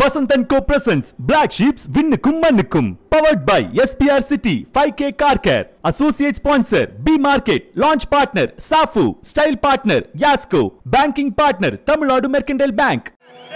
Vasanthan Co presents black sheeps விண்ணுக்கும் மண்ணுக்கும் powered by SPR city five K car care associate sponsor B market launch partner சாஃபு style partner யாஸ்கோ banking partner Tamil Nadu mercantile bank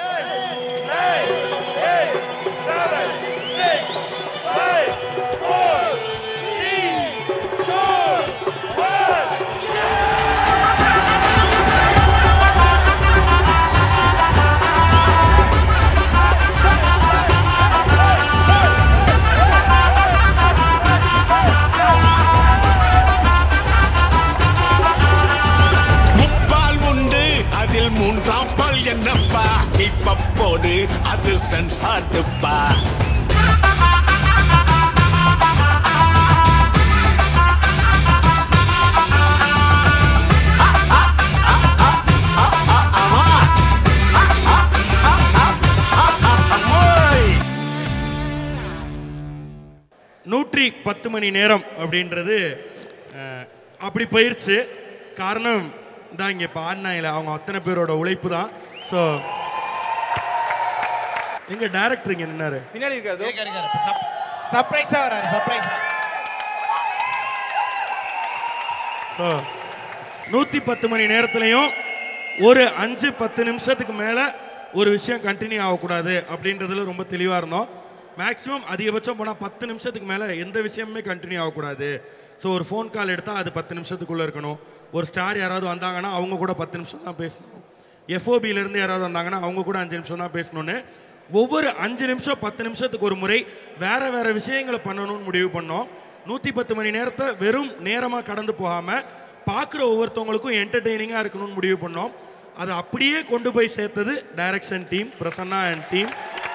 முப்பால் உண்டு அதில் மூன்றாம் பால் என்னப்பா இப்பப்போடு அது சென்சாடுப்பா நூற்றி பத்து மணி நேரம் அப்படின்றது அஹ், அப்படி போயிருச்சு காரணம் தான் இங்கே இப்போ ஆடினாங்களே அவங்க அத்தனை பேரோட உழைப்பு தான் ஸோ எங்க டேரக்டர் இங்கே நின்னாரு பின்னாடி இருக்காது இருக்காரு, இருக்காரு. சப்- சர்ப்ரைஸா வராரு சர்ப்ரைஸா ஸோ நூற்றி பத்து மணி நேரத்துலையும் ஒரு அஞ்சு பத்து நிமிஷத்துக்கு மேலே ஒரு விஷயம் கண்டினியூ ஆகக்கூடாது அப்படின்றதுல ரொம்ப தெளிவாக இருந்தோம் மேக்ஸிமம் அதிகபட்சம் போனால் பத்து நிமிஷத்துக்கு மேலே எந்த விஷயமுமே கண்டினியூ ஆகக்கூடாது ஸோ ஒரு ஃபோன் கால் எடுத்தால் அது பத்து நிமிஷத்துக்குள்ளே இருக்கணும் ஒரு ஸ்டார் யாராவது வந்தாங்கன்னா அவங்க கூட பத்து நிமிஷம் தான் பேசணும் எஃப்ஓபியிலேருந்து யாராவது வந்தாங்கன்னா அவங்க கூட அஞ்சு நிமிஷம் தான் பேசணும்னு ஒவ்வொரு அஞ்சு நிமிஷம் பத்து நிமிஷத்துக்கு ஒரு முறை வேற வேற விஷயங்களை பண்ணணும்னு முடிவு பண்ணோம் நூற்றி பத்து மணி நேரத்தை வெறும் நேரமாக கடந்து போகாமல் பார்க்குற ஒவ்வொருத்தவங்களுக்கும் என்டர்டெய்னிங்காக இருக்கணும்னு முடிவு பண்ணோம் அதை அப்படியே கொண்டு போய் சேர்த்தது direction team Prasanna and team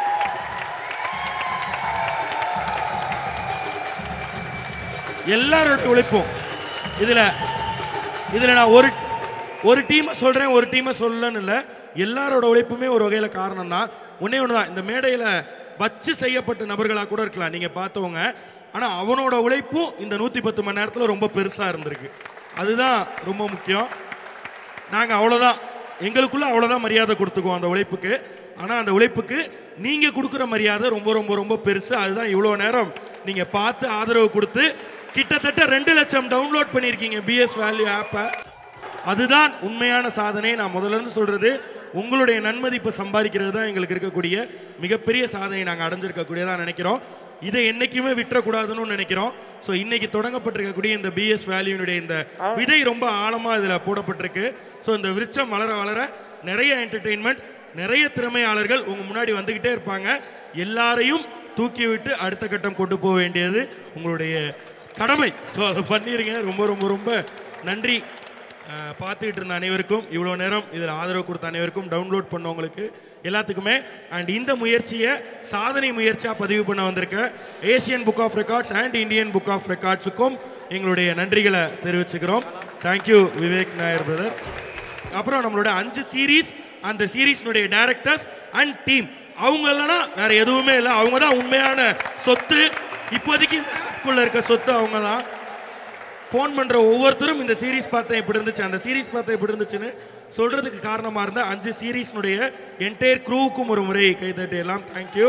எல்லாரோட உழைப்பும் இதில் இதில் நான் ஒரு ஒரு டீமை சொல்கிறேன் ஒரு டீமை சொல்லலன்னு இல்லை எல்லாரோட உழைப்புமே ஒரு வகையில் காரணம் தான் ஒன்றே ஒன்று தான் இந்த மேடையில் வச்சு செய்யப்பட்ட நபர்களாக கூட இருக்கலாம் நீங்கள் பார்த்தவங்க ஆனால் அவனோட உழைப்பும் இந்த நூற்றி பத்து மணி நேரத்தில் ரொம்ப பெருசாக இருந்திருக்கு அதுதான் ரொம்ப முக்கியம் நாங்கள் அவ்வளோதான் எங்களுக்குள்ள அவ்வளோதான் மரியாதை கொடுத்துக்குவோம் அந்த உழைப்புக்கு ஆனால் அந்த உழைப்புக்கு நீங்கள் கொடுக்குற மரியாதை ரொம்ப ரொம்ப ரொம்ப பெருசு அதுதான் இவ்வளோ நேரம் நீங்கள் பார்த்து ஆதரவு கொடுத்து கிட்டத்தட்ட ரெண்டு லட்சம் டவுன்லோட் பண்ணியிருக்கீங்க பிஎஸ் வேல்யூ ஆப்பை அதுதான் உண்மையான சாதனை நான் முதல்ல இருந்து சொல்கிறது உங்களுடைய நன்மதிப்பை சம்பாதிக்கிறது தான் எங்களுக்கு இருக்கக்கூடிய மிகப்பெரிய சாதனை நாங்கள் அடைஞ்சிருக்கக்கூடியதாக நினைக்கிறோம் இதை என்றைக்குமே விட்டுறக்கூடாதுன்னு நினைக்கிறோம் ஸோ இன்னைக்கு தொடங்கப்பட்டிருக்கக்கூடிய இந்த பிஎஸ் வேல்யூனுடைய இந்த விதை ரொம்ப ஆழமாக இதில் போடப்பட்டிருக்கு ஸோ இந்த விருட்சம் வளர வளர நிறைய என்டர்டெயின்மெண்ட் நிறைய திறமையாளர்கள் உங்கள் முன்னாடி வந்துக்கிட்டே இருப்பாங்க எல்லாரையும் தூக்கி விட்டு அடுத்த கட்டம் கொண்டு போக வேண்டியது உங்களுடைய கடமை ஸோ அதை பண்ணிடுங்க ரொம்ப ரொம்ப ரொம்ப நன்றி அஹ், பார்த்துக்கிட்டு இருந்த அனைவருக்கும் இவ்வளோ நேரம் இதில் ஆதரவு கொடுத்த அனைவருக்கும் டவுன்லோட் பண்ணவங்களுக்கு எல்லாத்துக்குமே அண்ட் இந்த முயற்சியை சாதனை முயற்சியாக பதிவு பண்ண வந்திருக்க Asian book of records and Indian book of ரெக்கார்ட்ஸுக்கும் எங்களுடைய நன்றிகளை தெரிவிச்சுக்கிறோம் தேங்க்யூ விவேக் நாயர் பிரதர் அப்புறம் நம்மளோட அஞ்சு சீரீஸ் அந்த சீரீஸ்னுடைய டைரக்டர்ஸ் அண்ட் டீம் அவங்க இல்லைன்னா வேற எதுவுமே இல்லை அவங்க தான் உண்மையான சொத்து இப்போதைக்கு இந்த ஆப்குள்ள இருக்க சொத்து அவங்க தான் ஃபோன் பண்ணுற ஒவ்வொருத்தரும் இந்த சீரீஸ் பார்த்தேன் இப்படி இருந்துச்சு அந்த சீரீஸ் பார்த்தேன் இப்படி இருந்துச்சுன்னு சொல்கிறதுக்கு காரணமாக இருந்த அஞ்சு சீரீஸ்னுடைய என்டையர் க்ரூவுக்கும் ஒரு முறை கைதட்டிடலாம் தேங்க்யூ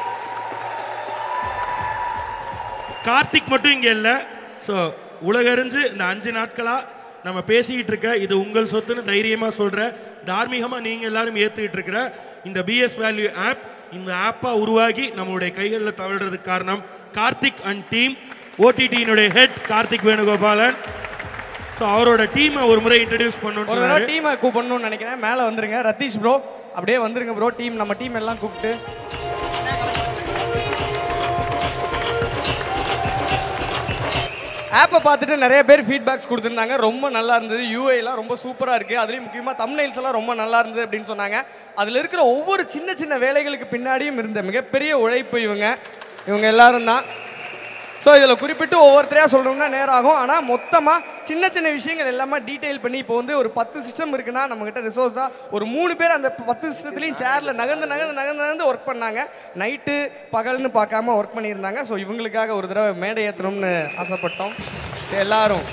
கார்த்திக் மட்டும் இங்கே இல்லை ஸோ உலகறிஞ்சு இந்த அஞ்சு நாட்களாக நம்ம பேசிக்கிட்டு இருக்க இது உங்கள் சொத்துன்னு தைரியமாக சொல்கிற தார்மீகமாக நீங்கள் எல்லாரும் ஏற்றுக்கிட்டு இருக்கிற இந்த பிஎஸ் வேல்யூ ஆப் இந்த ஆப்பாக உருவாகி நம்மளுடைய கைகளில் தவழ்றதுக்கு காரணம் கார்த்திக் அண்ட் டீம் ஓடிடியினுடைய ஹெட் கார்த்திக் வேணுகோபாலன் ஸோ அவரோட டீமை ஒரு முறை இன்ட்ரடியூஸ் பண்ணணும்னு ஒரு தடவை சொன்னாரு டீமை கூப்பிடணும்னு நினைக்கிறேன் மேலே வந்துருங்க ரத்தீஷ் ப்ரோ அப்படியே வந்துருங்க ப்ரோ டீம் நம்ம டீம் எல்லாம் கூப்பிட்டு ஆப்பை பார்த்துட்டு நிறைய பேர் ஃபீட்பேக்ஸ் கொடுத்துருந்தாங்க ரொம்ப நல்லா இருந்தது UI எல்லாம் ரொம்ப சூப்பராக இருக்குது அதுலேயும் முக்கியமாக தம்னைல்ஸ் எல்லாம் ரொம்ப நல்லா இருந்தது அப்படின்னு சொன்னாங்க அதில் இருக்கிற ஒவ்வொரு சின்ன சின்ன வேலைகளுக்கு பின்னாடியும் இருந்த மிகப்பெரிய உழைப்பு இவங்க இவங்க எல்லாரும் தான் ஸோ இதில் குறிப்பிட்டு ஒவ்வொருத்தரையாக சொல்லணும்னா நேரம் ஆகும் ஆனால் மொத்தமாக சின்ன சின்ன விஷயங்கள் எல்லாமே டீட்டெயில் பண்ணி இப்போ வந்து ஒரு பத்து சிஸ்டம் இருக்குன்னா நம்மக்கிட்ட ரிசோர்ஸ் தான் ஒரு மூணு பேர் அந்த பத்து சிஸ்டத்துலையும் சேரில் நகர்ந்து நகர்ந்து நகர்ந்து நகர்ந்து ஒர்க் பண்ணாங்க நைட்டு பகல்னு பார்க்காம ஒர்க் பண்ணியிருந்தாங்க ஸோ இவங்களுக்காக ஒரு தடவை மேடை ஏற்றணும்னு ஆசைப்பட்டோம் எல்லாரும்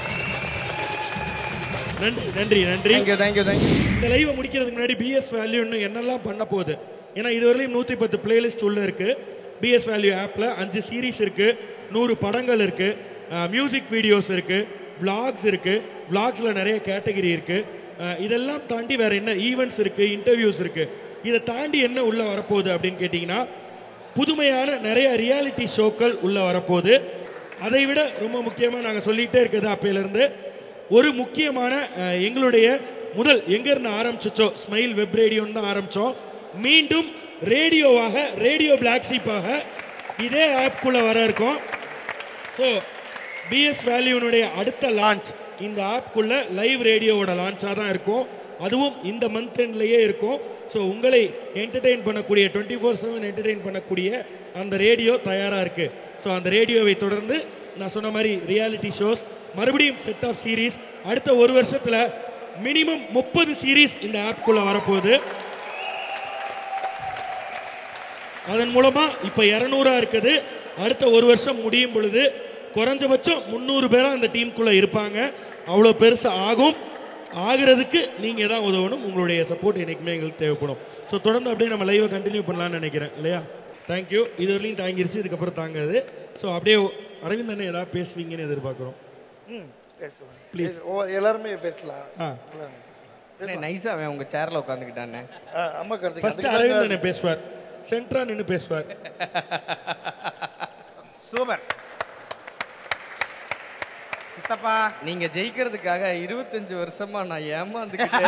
நன்றி நன்றி நன்றி தேங்க்யூ தேங்க்யூ தேங்க்யூ இந்த லைவை முடிக்கிறதுக்கு முன்னாடி பிஎஸ் வேல்யூன்னு என்னெல்லாம் பண்ண போகுது ஏன்னா இதுவரையிலும் நூற்றி பத்து பிளேலிஸ்ட் உள்ள இருக்குது பிஎஸ் வேல்யூ ஆப்பில் அஞ்சு சீரீஸ் இருக்குது நூறு படங்கள் இருக்குது மியூசிக் வீடியோஸ் இருக்குது vlogs இருக்குது vlogsல நிறைய கேட்டகரி இருக்குது இதெல்லாம் தாண்டி வேறு என்ன ஈவெண்ட்ஸ் இருக்குது இன்டர்வியூஸ் இருக்குது இதை தாண்டி என்ன உள்ளே வரப்போகுது அப்படின்னு கேட்டிங்கன்னா புதுமையான நிறைய ரியாலிட்டி ஷோக்கள் உள்ளே வரப்போகுது அதை விட ரொம்ப முக்கியமாக நாங்கள் சொல்லிகிட்டே இருக்கிறது அப்பையிலேருந்து ஒரு முக்கியமான அஹ், எங்களுடைய முதல் எங்கேருந்து ஆரம்பிச்சிச்சோ ஸ்மைல் வெப் ரேடியோன்னு தான் ஆரம்பித்தோம் மீண்டும் ரேடியோவாக ரேடியோ பிளாக் ஷீப்பாக இதே ஆப்குள்ளே வர இருக்கோம் ஸோ பிஎஸ் வேல்யூனுடைய அடுத்த லான்ச் இந்த ஆப்குள்ள லைவ் ரேடியோவோட லான்ச்சாக தான் இருக்கும் அதுவும் இந்த மந்த் எண்ட்லேயே இருக்கும் ஸோ உங்களை என்டர்டெயின் பண்ணக்கூடிய டுவெண்ட்டி ஃபோர் செவன் என்டர்டெயின் பண்ணக்கூடிய அந்த ரேடியோ தயாராக இருக்குது ஸோ அந்த ரேடியோவை தொடர்ந்து நான் சொன்ன மாதிரி ரியாலிட்டி ஷோஸ் மறுபடியும் செட் ஆஃப் சீரீஸ் அடுத்த ஒரு வருஷத்தில் மினிமம் முப்பது சீரீஸ் இந்த ஆப்குள்ளே வரப்போகுது அதன் மூலமா இப்ப இரநூறா இருக்குது அடுத்த ஒரு வருஷம் முடியும் பொழுது குறைஞ்சபட்சம் முந்நூறு பேரா அந்த டீமுக்குள்ள இருப்பாங்க அவ்வளோ பெருசா ஆகும் ஆகிறதுக்கு நீங்க தான் உதவணும் உங்களுடைய சப்போர்ட் என்னைக்குமே எங்களுக்கு தேவைப்படும் ஸோ தொடர்ந்து அப்படியே நம்ம லைவை கண்டினியூ பண்ணலாம்னு நினைக்கிறேன் இல்லையா தேங்க்யூ இது வரையிலும் தாங்கிருச்சு இதுக்கப்புறம் தாங்காது ஸோ அப்படியே அரவிந்த் அண்ணன் ஏதாவது பேசுவீங்கன்னு எதிர்பார்க்குறோம் பேசலாம் Please. ஓ எல்லாருமே பேசலாம் ஆ எல்லாருமே பேசலாம் நைஸா அவன் உங்க சேர்ல உட்காந்துக்கிட்டானே ஆ, அம்மா ஃபர்ஸ்ட் கருத்து அரவிந்த் அண்ணன் பேசுவார் சென்ட்ரா நின்று பேசுவார் சூப்பர் சித்தப்பா நீங்க ஜெயிக்கிறதுக்காக இருபத்தஞ்சு வருஷமா நான் ஏமாந்துக்கிட்டு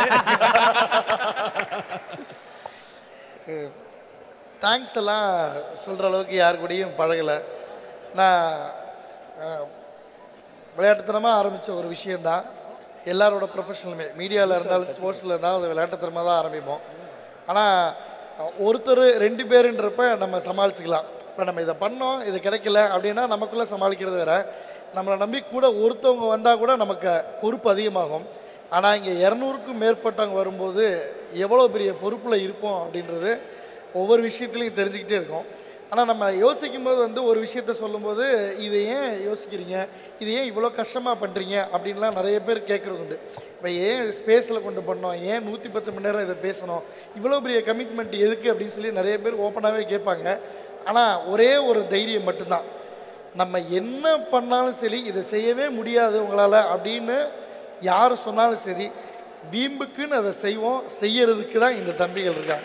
தேங்க்ஸ் எல்லாம் சொல்கிற அளவுக்கு யார் கூடயும் பழகலை நான் அஹ், விளையாட்டுத்தனமாக ஆரம்பித்த ஒரு விஷயந்தான் எல்லாரோட ப்ரொஃபஷனலுமே மீடியாவில் இருந்தாலும் ஸ்போர்ட்ஸில் இருந்தாலும் அது விளையாட்டுத்தனமாக தான் ஆரம்பிப்போம் ஆனால் ஒருத்தர் ரெண்டு பேருன்றப்ப நம்ம சமாளிச்சுக்கலாம் இப்போ நம்ம இதை பண்ணோம் இது கிடைக்கல அப்படின்னா நமக்குள்ளே சமாளிக்கிறது வேற நம்மளை நம்பி கூட ஒருத்தவங்க வந்தால் கூட நமக்கு பொறுப்பு அதிகமாகும் ஆனால் இங்கே இரநூறுக்கும் மேற்பட்டவங்க வரும்போது எவ்வளோ பெரிய பொறுப்பில் இருப்போம் அப்படின்றது ஒவ்வொரு விஷயத்துலையும் தெரிஞ்சுக்கிட்டே இருக்கோம் ஆனால் நம்ம யோசிக்கும் போது வந்து ஒரு விஷயத்த சொல்லும்போது இதை ஏன் யோசிக்கிறீங்க இது ஏன் இவ்வளோ கஷ்டமாக பண்ணுறீங்க அப்படின்லாம் நிறைய பேர் கேட்குறது உண்டு இப்போ ஏன் ஸ்பேஸில் கொண்டு பண்ணோம் ஏன் நூற்றி பத்து மணி நேரம் இதை பேசணும் இவ்வளோ பெரிய கமிட்மெண்ட் எதுக்கு அப்படின்னு சொல்லி நிறைய பேர் ஓப்பனாகவே கேட்பாங்க ஆனால் ஒரே ஒரு தைரியம் மட்டும்தான் நம்ம என்ன பண்ணாலும் சரி இதை செய்யவே முடியாது உங்களால் அப்படின்னு யார் சொன்னாலும் சரி வீம்புக்குன்னு அதை செய்வோம் செய்யறதுக்கு தான் இந்த தம்பிகள் இருக்காங்க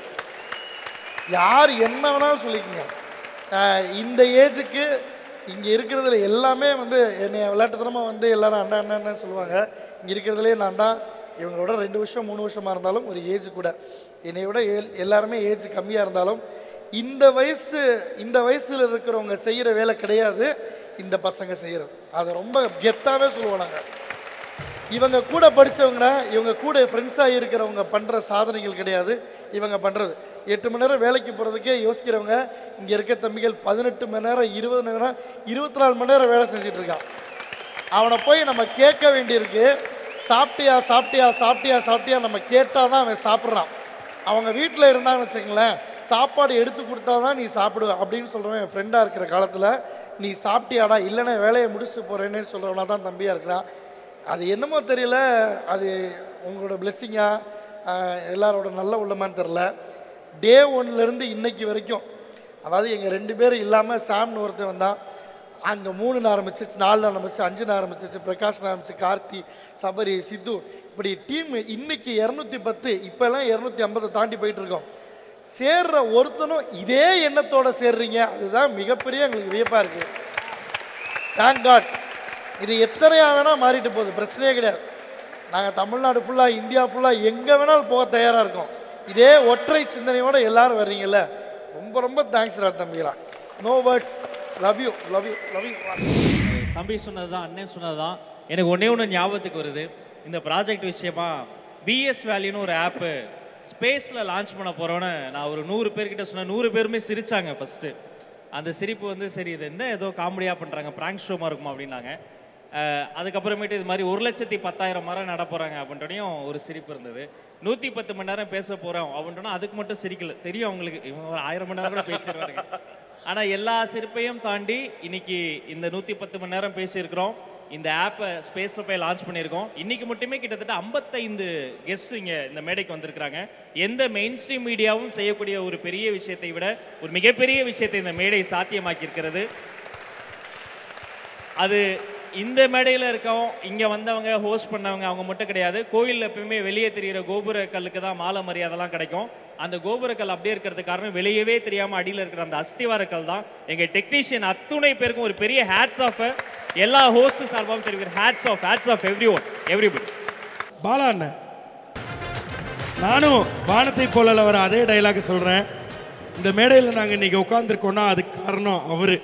யார் என்ன வேணாலும் சொல்லிக்கோங்க ஆஹ் இந்த ஏஜுக்கு இங்கே இருக்கிறதுல எல்லாமே வந்து என்னை விளையாட்டுத்தனமாக வந்து எல்லாரும் அண்ணன் அண்ணன் அண்ணன் சொல்லுவாங்க இங்கே இருக்கிறதுலே நான் தான் இவங்களோட ரெண்டு வருஷம் மூணு வருஷமாக இருந்தாலும் ஒரு ஏஜ் கூட என்னை விட எல் எல்லாருமே ஏஜ் கம்மியாக இருந்தாலும் இந்த வயசு இந்த வயசில் இருக்கிறவங்க செய்கிற வேலை கிடையாது இந்த பசங்க செய்கிறது அதை ரொம்ப கெத்தாகவே சொல்லுவோம் நாங்கள் இவங்க கூட படித்தவங்கன்னா இவங்க கூட ஃப்ரெண்ட்ஸாக இருக்கிறவங்க பண்ணுற சாதனைகள் கிடையாது இவங்க பண்ணுறது எட்டு மணி நேரம் வேலைக்கு போகிறதுக்கே யோசிக்கிறவங்க இங்கே இருக்க தம்பிகள் பதினெட்டு மணி நேரம் இருபது மணி நேரம் இருபத்தி நாலு மணி நேரம் வேலை செஞ்சுட்டு இருக்கான் அவனை போய் நம்ம கேட்க வேண்டியிருக்கு சாப்பிட்டியா சாப்பிட்டியா சாப்பிட்டியா சாப்பிட்டியா நம்ம கேட்டால் தான் அவன் சாப்பிட்றான் அவங்க வீட்டில் இருந்தாங்கன்னு வச்சுக்கங்களேன் சாப்பாடு எடுத்து கொடுத்தா தான் நீ சாப்பிடுவ அப்படின்னு சொல்கிறவன் என் ஃப்ரெண்டாக இருக்கிற காலத்தில் நீ சாப்பிட்டியாடா இல்லைன்னா வேலையை முடிச்சுட்டு போகிறேன்னு சொல்கிறவனா தான் தம்பியாக இருக்கிறான் அது என்னமோ தெரியல அது உங்களோட பிளெஸ்ஸிங்கா எல்லாரோட நல்ல உள்ளமான்னு தெரில டே ஒன்லேருந்து இன்னைக்கு வரைக்கும் அதாவது எங்கள் ரெண்டு பேரும் இல்லாமல் சாம்னு ஒருத்தன் வந்தான் அங்கே மூணுன்னு ஆரம்பிச்சிச்சு நாலுன்னு ஆரம்பிச்சு அஞ்சுன்னு ஆரம்பிச்சிச்சு பிரகாஷ்னு ஆரம்பிச்சு கார்த்தி சபரி சித்து இப்படி டீம் இன்னைக்கு இரநூத்தி பத்து இப்போல்லாம் இரநூத்தி ஐம்பதை தாண்டி போயிட்டு இருக்கோம் சேர்ற ஒருத்தனும் இதே எண்ணத்தோட சேர்றீங்க அதுதான் மிகப்பெரிய எங்களுக்கு வியப்பாக இருக்குது தேங்க் காட் இது எத்தனையா வேணால் மாறிட்டு போகுது பிரச்சனையே கிடையாது நாங்கள் தமிழ்நாடு ஃபுல்லாக இந்தியா ஃபுல்லாக எங்கே வேணாலும் போக தயாராக இருக்கோம் இதே ஒற்றை சிந்தனையோட எல்லாரும் வர்றீங்கல்ல ரொம்ப ரொம்ப தேங்க்ஸ் ரா தம்பிகளா no words love you love you love you தம்பி சொன்னது தான் அண்ணன் சொன்னது தான் எனக்கு ஒன்றே ஒன்று ஞாபகத்துக்கு வருது இந்த ப்ராஜெக்ட் விஷயமா பிஎஸ் வேல்யூன்னு ஒரு ஆப்பு ஸ்பேஸில் லான்ச் பண்ண போகிறோன்னு நான் ஒரு நூறு பேர்கிட்ட சொன்னேன் நூறு பேருமே சிரிச்சாங்க ஃபஸ்ட்டு அந்த சிரிப்பு வந்து சரி இது என்ன ஏதோ காமெடியாக பண்ணுறாங்க ப்ராங்க் ஷோமாக இருக்குமா அப்படின்னாங்க அஹ், அதுக்கப்புறமேட்டு இது மாதிரி ஒரு லட்சத்தி பத்தாயிரம் மரம் நட போகிறாங்க அப்படின்ட்டோனையும் ஒரு சிரிப்பு இருந்தது நூற்றி பத்து மணி நேரம் பேச போகிறோம் அப்படின்ட்டோன்னா அதுக்கு மட்டும் சிரிக்கல தெரியும் அவங்களுக்கு இவங்க ஒரு ஆயிரம் மணி நேரம் கூட பேசிடுவாருங்க ஆனால் எல்லா சிரிப்பையும் தாண்டி இன்னைக்கு இந்த நூற்றி பத்து மணி நேரம் பேசியிருக்கிறோம் இந்த ஆப்பை ஸ்பேஸில் போய் லான்ச் பண்ணியிருக்கோம் இன்னைக்கு மட்டுமே கிட்டத்தட்ட ஐம்பத்தைந்து கெஸ்ட் இங்கே இந்த மேடைக்கு வந்திருக்கிறாங்க எந்த மெயின் ஸ்ட்ரீம் மீடியாவும் செய்யக்கூடிய ஒரு பெரிய விஷயத்தை விட ஒரு மிகப்பெரிய விஷயத்தை இந்த மேடை சாத்தியமாக்கி இருக்கிறது அது இந்த மேடையில் இருக்கவும் இங்கே வந்தவங்க ஹோஸ்ட் பண்ணவங்க அவங்க மட்டும் கிடையாது கோயிலில் எப்பயுமே வெளியே தெரிகிற கோபுர கல்லுக்கு தான் மாலை மரியாதைலாம் கிடைக்கும் அந்த கோபுர கல் அப்படியே இருக்கிறதுக்கு காரணம் வெளியவே தெரியாமல் அடியில் இருக்கிற அந்த அஸ்திவார கல் தான் எங்கள் டெக்னீஷியன் அத்துணை பேருக்கும் ஒரு பெரிய ஹேட்ஸ் ஆஃப் எல்லா ஹோஸ்ட் சார்பாகவும் தெரிவிக்கிற hats off hats off every one everybody Bala அண்ணன் நானும் வானத்தை போல வர அதே டைலாக் சொல்கிறேன் இந்த மேடையில் நாங்கள் இன்னைக்கு உட்காந்துருக்கோம்னா அதுக்கு காரணம் அவர்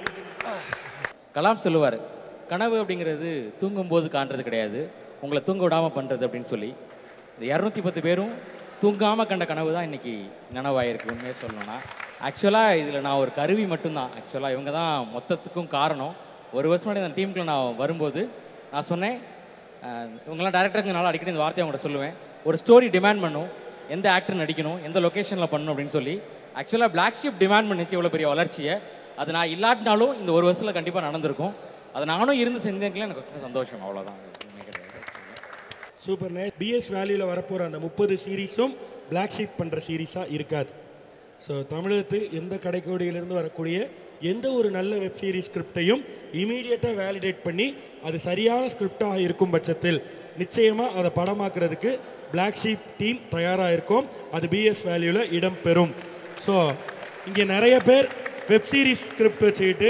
கலாம் சொல்லுவார் கனவு அப்படிங்கிறது தூங்கும்போது காண்றது கிடையாது உங்களை தூங்க விடாமல் பண்ணுறது அப்படின்னு சொல்லி இந்த இரநூத்தி பத்து பேரும் தூங்காமல் கண்ட கனவு தான் இன்றைக்கி நனவாயிருக்கு உண்மையாக சொல்லணும்னா ஆக்சுவலாக இதில் நான் ஒரு கருவி மட்டும்தான் ஆக்சுவலாக இவங்க தான் மொத்தத்துக்கும் காரணம் ஒரு வருஷம் முன்னாடி அந்த டீமுக்குள்ள நான் வரும்போது நான் சொன்னேன் அஹ், இவங்கெல்லாம் டேரக்டருங்கனால அடிக்கடி இந்த வார்த்தையை அவங்கள்ட்ட சொல்லுவேன் ஒரு ஸ்டோரி டிமாண்ட் பண்ணும் எந்த ஆக்டர் நடிக்கணும் எந்த லொக்கேஷனில் பண்ணணும் அப்படின்னு சொல்லி ஆக்சுவலாக Black Sheep டிமாண்ட் பண்ணிச்சு இவ்வளோ பெரிய வளர்ச்சியை அது நான் இல்லாட்டினாலும் இந்த ஒரு வருஷத்தில் கண்டிப்பாக நடந்திருக்கும் அது நானும் இருந்து செஞ்சதுக்குள்ள எனக்கு சின்ன சந்தோஷம் அவ்வளோதான் எதுவுமே கிடையாது. சூப்பர் நே பிஎஸ் வேல்யூவில் வரப்போகிற அந்த முப்பது சீரீஸும் பிளாக் ஷீப் பண்ணுற சீரீஸாக இருக்காது ஸோ தமிழகத்தில் எந்த கடைக்கோடியிலிருந்து வரக்கூடிய எந்த ஒரு நல்ல வெப் சீரிஸ் ஸ்கிரிப்டையும் இமீடியட்டாக வேலிடேட் பண்ணி அது சரியான ஸ்கிரிப்டாக இருக்கும் பட்சத்தில் நிச்சயமாக அதை படமாக்குறதுக்கு பிளாக் ஷீப் டீம் தயாராக இருக்கும் அது பிஎஸ் வேல்யூவில் இடம் பெறும் ஸோ இங்கே நிறைய பேர் வெப் சீரிஸ் ஸ்கிரிப்ட் வச்சுக்கிட்டு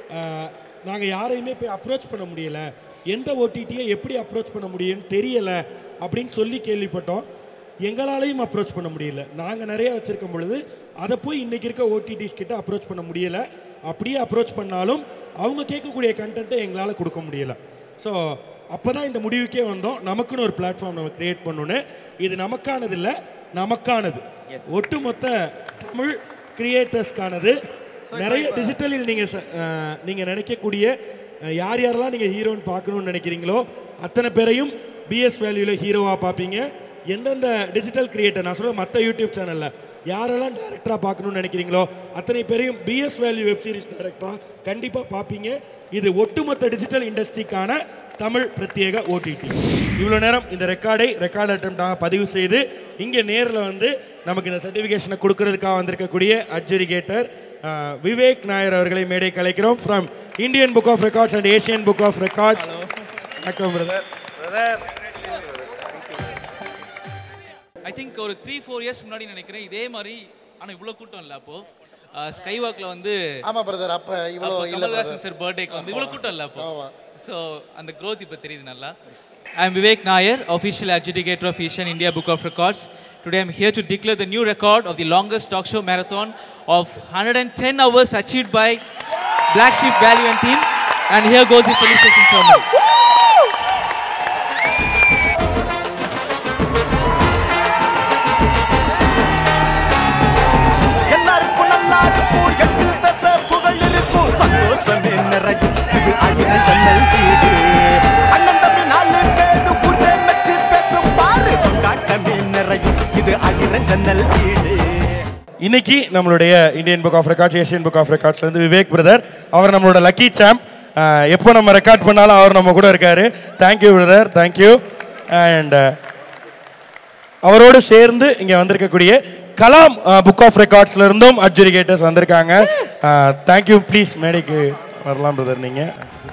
நாங்கள் யாரையுமே போய் அப்ரோச் பண்ண முடியல எந்த ஓடிடியை எப்படி அப்ரோச் பண்ண முடியும்னு தெரியல அப்படின்னு சொல்லி கேள்விப்பட்டோம் எங்களாலையும் அப்ரோச் பண்ண முடியல நாங்கள் நிறைய வச்சுருக்கும் பொழுது அதை போய் இன்றைக்கி இருக்க ஓடிடிஸ் கிட்ட அப்ரோச் பண்ண முடியல அப்படியே அப்ரோச் பண்ணாலும் அவங்க கேட்கக்கூடிய கண்டென்ட்டை எங்களால் கொடுக்க முடியல ஸோ அப்போ தான் இந்த முடிவுக்கே வந்தோம் நமக்குன்னு ஒரு பிளாட்ஃபார்ம் நம்ம கிரியேட் பண்ணணுன்னு இது நமக்கானது இல்லை நமக்கானது ஒட்டுமொத்த தமிழ் கிரியேட்டர்ஸ்க்கானது நிறைய டிஜிட்டலில் நீங்கள் நீங்கள் நினைக்கக்கூடிய அஹ், யார் யாரெல்லாம் நீங்கள் ஹீரோன்னு பார்க்கணும்னு நினைக்கிறீங்களோ அத்தனை பேரையும் பிஎஸ் வேல்யூவில் ஹீரோவாக பார்ப்பீங்க எந்தெந்த டிஜிட்டல் கிரியேட்டர் நான் சொல்ல மற்ற யூடியூப் சேனலில் யாரெல்லாம் டேரக்டராக பார்க்கணும்னு நினைக்கிறீங்களோ அத்தனை பேரையும் பிஎஸ் வேல்யூ வெப் சீரிஸ் டேரக்டராக கண்டிப்பாக பார்ப்பீங்க இது ஒட்டுமொத்த டிஜிட்டல் இண்டஸ்ட்ரிக்கான தமிழ் பிரத்யேக ஓடிடி இவ்வளோ நேரம் இந்த ரெக்கார்டை ரெக்கார்ட் அட்டம்ப்டாக பதிவு செய்து இங்கே நேரில் வந்து நமக்கு இந்த சர்டிஃபிகேஷனை கொடுக்கறதுக்காக வந்திருக்கக்கூடிய அட்ஜுரிகேட்டர் விவேக் நாயர் அவர்களை மேடை கலைக்கிறோம் from Indian book of records and Asian book of records வணக்கம் பிரதர் ஐ திங்க் ஒரு த்ரீ ஃபோர் இயர்ஸ் முன்னாடி நினைக்கிறேன் இதே மாதிரி ஆனால் இவ்வளோ கூட்டம் இல்லை அப்போ ஸ்கை வாக்கில் வந்து ஆமா பிரதர் அப்ப இவ்வளோ அப்போ இல்ல கமல்ஹாசன் சார் பர்த்டேக்கு வந்து இவ்வளோ கூட்டம் இல்லை அப்போ ஸோ அந்த growth இப்போ தெரியுது நல்லா I am Vivek Nair official adjudicator of Asian India Book of Records. Today I'm here to declare the new record of the longest talk show marathon of 110 hours achieved by Black Sheep Value and team. And here goes the felicitation ceremony. எல்லாருக்கும் நல்லா இருக்கும் எட்டு தசை புகழ் இருக்கும் சந்தோஷமே நிறையும் இது ஆயிரம் ஜன்னல் வீடு அண்ணன் தம்பி நாலு பேரு ஊரே வச்சு பேசும் பாரு காட்டமே நிறையும் இது ஆயிரம் ஜன்னல் வீடு இன்னைக்கு நம்மளுடைய Indian book of records Asian book of ரெக்கார்ட்ஸ்லேருந்து விவேக் பிரதர் அவர் நம்மளோட லக்கி சாம்ப் எப்போ நம்ம ரெக்கார்ட் பண்ணாலும் அவர் நம்ம கூட இருக்காரு தேங்க்யூ பிரதர் தேங்க்யூ அண்ட் அவரோடு சேர்ந்து இங்கே வந்திருக்கக்கூடிய கலாம் புக் ஆஃப் ரெக்கார்ட்ஸ்ல இருந்தும் அட்ஜுரிகேட்டர்ஸ் வந்திருக்காங்க தேங்க்யூ ப்ளீஸ் மேடைக்கு வரலாம் பிரதர் நீங்கள்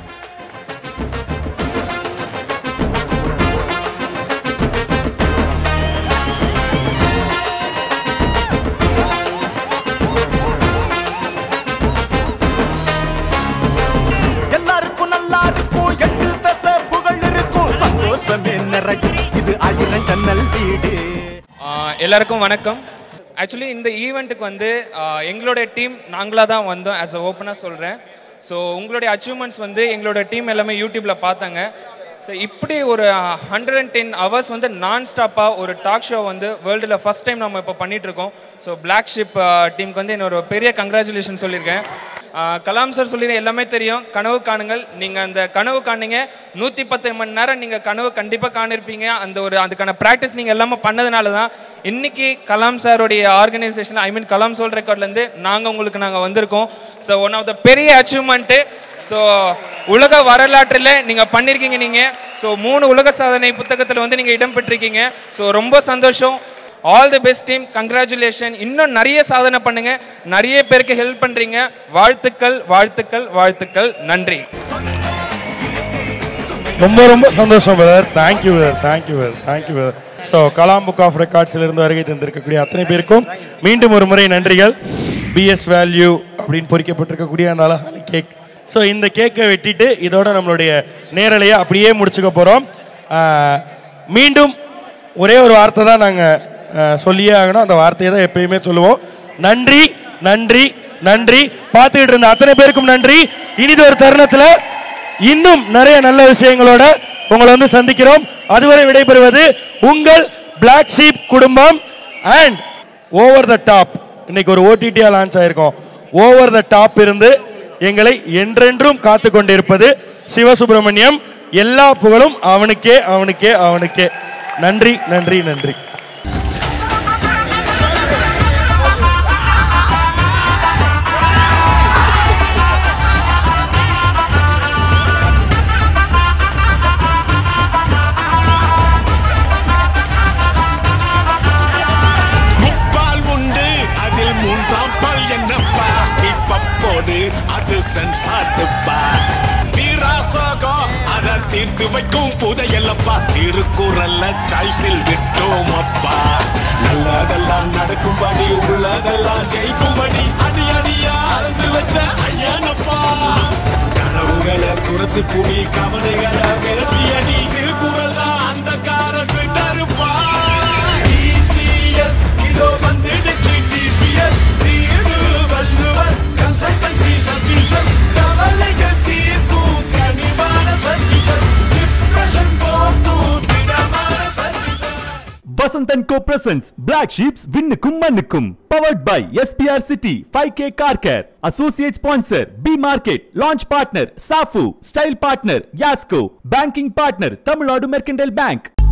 எல்லாருக்கும் நல்லா இருக்கும் எட்டு தசை புகழ் இருக்கும் சந்தோஷமே நிறையும் இது ஆயிரம் ஜன்னல் வீடு ஆஹ் எல்லாருக்கும் வணக்கம் ஆக்சுவலி இந்த ஈவெண்ட்டுக்கு வந்து ஆஹ் எங்களுடைய டீம் நாங்களாக தான் வந்தோம் ஆஸ் அ ஓப்பனாக சொல்கிறேன் ஸோ உங்களுடைய அச்சீவ்மெண்ட்ஸ் வந்து எங்களோட டீம் எல்லாமே யூடியூப்பில் பார்த்தாங்க ஸோ இப்படி ஒரு ஹண்ட்ரட் அண்ட் டென் ஹவர்ஸ் வந்து நான் ஸ்டாப்பாக ஒரு டாக் ஷோ வந்து வேர்ல்டில் ஃபஸ்ட் டைம் நம்ம இப்போ பண்ணிகிட்ருக்கோம் ஸோ பிளாக் ஷிப் டீமுக்கு வந்து என்னோட பெரிய கங்க்ராச்சுலேஷன் சொல்லியிருக்கேன் ஆஹ் கலாம் சார் சொல்லி எல்லாமே தெரியும் கனவு காணுங்கள் நீங்கள் அந்த கனவு காணுங்க நூற்றி பத்து மணி நேரம் நீங்கள் கனவு கண்டிப்பாக காணிருப்பீங்க அந்த ஒரு அதுக்கான ப்ராக்டிஸ் நீங்கள் எல்லாமே பண்ணதுனால தான் இன்னைக்கு கலாம் சாருடைய organisation I mean Kalam soul ரெக்கார்ட்லேருந்து நாங்கள் உங்களுக்கு நாங்கள் வந்திருக்கோம் ஸோ ஒன் ஆஃப் த பெரிய அச்சீவ்மெண்ட்டு ஸோ உலக வரலாற்றில் நீங்கள் பண்ணியிருக்கீங்க நீங்கள் ஸோ மூணு உலக சாதனை புத்தகத்தில் வந்து நீங்கள் இடம் பெற்றிருக்கீங்க ஸோ ரொம்ப சந்தோஷம் all the best team congratulation இன்னும் நிறைய சாதனை பண்ணுங்க நிறைய பேருக்கு ஹெல்ப் பண்ணுறீங்க வாழ்த்துக்கள் வாழ்த்துக்கள் வாழ்த்துக்கள் நன்றி ரொம்ப ரொம்ப சந்தோஷம் brother thank you brother thank you brother thank you brother so Kalam book of ரெக்கார்ட்ஸிலிருந்து வருகை தந்திருக்கக்கூடிய அத்தனை பேருக்கும் மீண்டும் ஒரு முறை நன்றிகள் பிஎஸ் வேல்யூ அப்படின்னு பொறிக்கப்பட்டிருக்கக்கூடிய அந்த அழகான கேக் ஸோ இந்த கேக்கை வெட்டிட்டு இதோட நம்மளுடைய நேரலையை அப்படியே முடிச்சுக்க போகிறோம் மீண்டும் ஒரே ஒரு வார்த்தை தான் நாங்கள் சொல்லியே ஆகணும் அந்த வார்த்தையை தான் எப்பயுமே சொல்லுவோம் நன்றி நன்றி நன்றி பார்த்துக்கிட்டு இருந்த அத்தனை பேருக்கும் நன்றி இனிது ஒரு தருணத்தில் இன்னும் நிறைய நல்ல விஷயங்களோட உங்களை வந்து சந்திக்கிறோம் அதுவரை விடைபெறுவது உங்கள் Black Sheep குடும்பம் அண்ட் ஓவர் த டாப் இன்னைக்கு ஒரு ஓடிடியா லான்ச் ஆயிருக்கோம் ஓவர் த டாப் இருந்து எங்களை என்றென்றும் காத்து கொண்டிருப்பது சிவசுப்பிரமணியம் எல்லா புகழும் அவனுக்கே அவனுக்கே அவனுக்கே நன்றி நன்றி நன்றி முப்பால் உண்டு அதில் மூன்றாம் பால் என்னப்பா இப்பப்போடு அது சென்சாட்டுப்பா தீராசோகம் அதை தீர்த்து வைக்கும் புதையல்லப்பா திருக்குறள்ல சாய்ஸில் விட்டோம் அப்பா நல்லதெல்லாம் நடக்கும்படி உள்ளதெல்லாம் ஜெயிக்கும்படி அடி அடியா அளந்து வச்ச ஐயனப்பா கனவுகளை துரத்து புடி கவலைகளை விரட்டி அடி திருக்குறள் தான் அந்த காரன் விட்டருப்பா TCS இதோ வந்துடுச்சு TCS தீரு வள்ளுவர் கன்சல்டன்சி சர்வீசஸ் கவலைகள் தீர்க்கும் கனிவான சர்வீசஸ் டிப்ரெஷன் போக்கும் திடமான services Vasant and Co presents Black Sheeps விண்ணுக்கும் மண்ணுக்கும் powered by SPR City 5K Car Care associate sponsor B Market launch partner Safu style partner Yasco banking partner Tamil Nadu Mercantile Bank